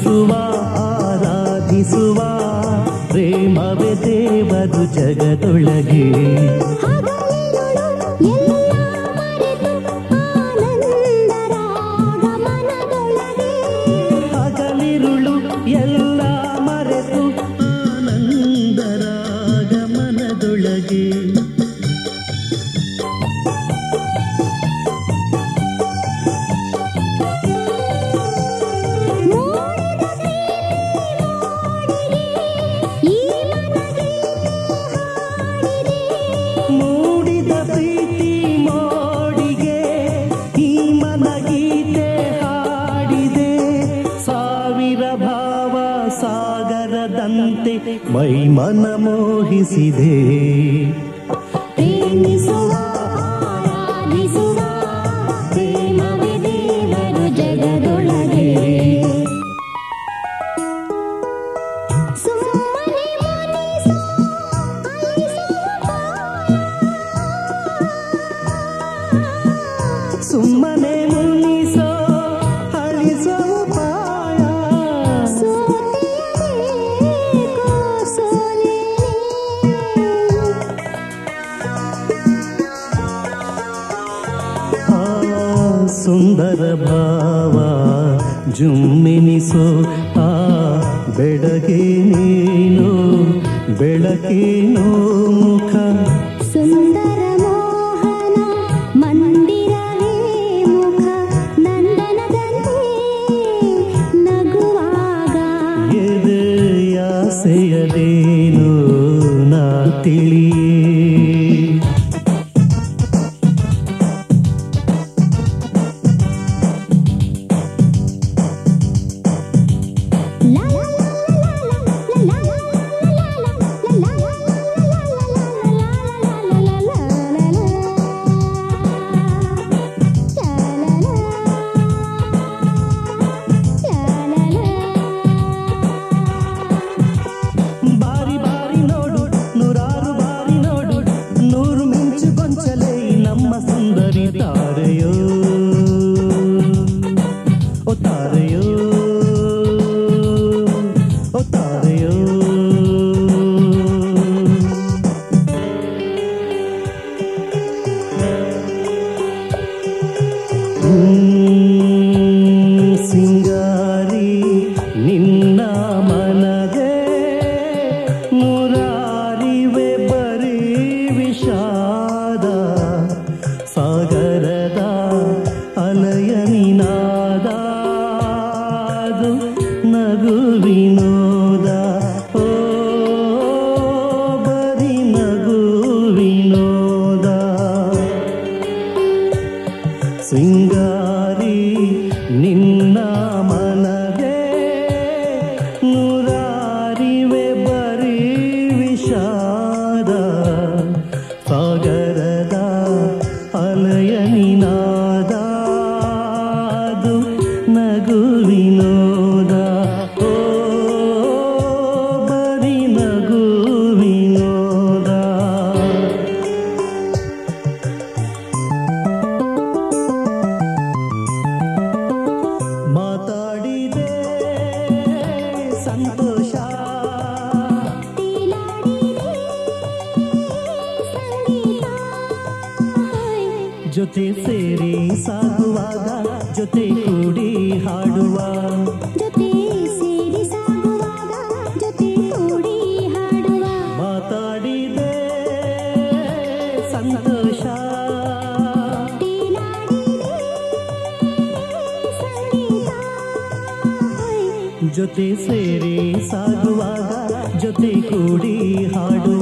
ಸ್ತುತಿಸುವ ಆರಾಧಿಸುವ ಪ್ರೇಮವೇ ದೇವರು ಜಗದೊಳಗೆ ಹಗಲಿರುಳು ಎಲ್ಲ ಮರೆತು ಆನಂದರಾಗ ಮನದೊಳಗೆ ಹಗಲಿರುಳು ಎಲ್ಲ ಮರೆತು ಆನಂದರಾಗ ಮನದೊಳಗೆ ಮೋಡಿದ ಪ್ರೀತಿ ಮೋಡಿಗೆ ಈ ಮನಗೆ ಹಾಡಿದೆ ಮೂಡಿದ ಪ್ರೀತಿ ಮೋಡಿಗೆ ಈ ಮನಗೀತೆ ಹಾಡಿದೆ ಸಾವಿರ ಭಾವ ಸಾಗರದಂತೆ ಮೈ ಮನ ಮೋಹಿಸಿದೆ ಪ್ರೇಮಿಸುವ ಆರಾಧಿಸುವ ಪ್ರೇಮವೇ ದೇವರು ಜಗದೊಳಗೆ ಸುಮ್ಮನೆ ಮುನಿಸು ಸುಮ್ಮನೆ ಮುನಿಸೋ ಅಳಿಸೋ ಪಾಯ ಸೋತಿಯಬೇಕು ಸೋಲೆ ಆ ಸುಂದರ ಭಾವ ಜುಮ್ಮೆನಿಸೋ ಆ ಬೆಳಗ್ಗೆ ನೀನು ಬೆಳಕೇನೋ ಮುಖ ಸುಂದರ ಮೋಹನ ಮಂದಿರವೇ ಮುಖ ನಂದನದಂತೆ ನಗುವಾಗ ಎದೆಯಾಸೆಯದೇನು ನಾ ತಿಳಿಯೇ ಲಾ ಲಾ ಲಾ ಲಾ ಲಾ ಲಾ ಲಾ ಲಾ ಬಾರಿ ಬಾರಿ ನೋಡು ನೂರಾರು ಬಾರಿ ನೋಡು ನೂರು ಮಿಂಚು ಗೊಂಚಲೇ ನಮ್ಮ ಸುಂದರಿ ತಾರೆಯೋ ಓ ತಾರೆಯೋ ಓ ತಾರೆಯೋ ಹ್ಮ್, ಸಿಂಗಾರಿ ನಿನ್ನ ಮನಗೆ ನೂರಾರಿವೆ ಬರೀ ವಿಷಾದ ಸಾಗರದ ಅಲಯ ನಿನಾದ ಅದು ನಗು ವಿನೋದ ಓ ಬರೀ ನಗು ವಿನೋದ ಸಿಂಗಾರಿ ನಿನ್ನ ಮನಗೆ ನೂರಾರಿವೆ ಬರೀ ವಿಷಾದ ಸಾಗರದ ಅಲಯ ನಿನಾದ ಅದು ನಗು ವಿನೋದ ಓ ಬರೀ ನಗು ವಿನೋದ ಮಾತಾಡಿದೆ ಸಂತೋಷ ಜೊತೆ ಸೇರಿ ಸಾಗುವಾಗ ಜೊತೆ ಕೂಡಿ ಹಾಡುವ ಜೊತೆ ಸೇರಿ ಸಾಗುವಾಗ ಜೊತೆ ಕೂಡಿ ಹಾಡುವ ಮಾತಾಡಿದೆ ಸಂತೋಷ ಜೊತೆ ಸೇರಿ ಸಾಗುವಾಗ ಜೊತೆ ಕೂಡಿ ಹಾಡುವ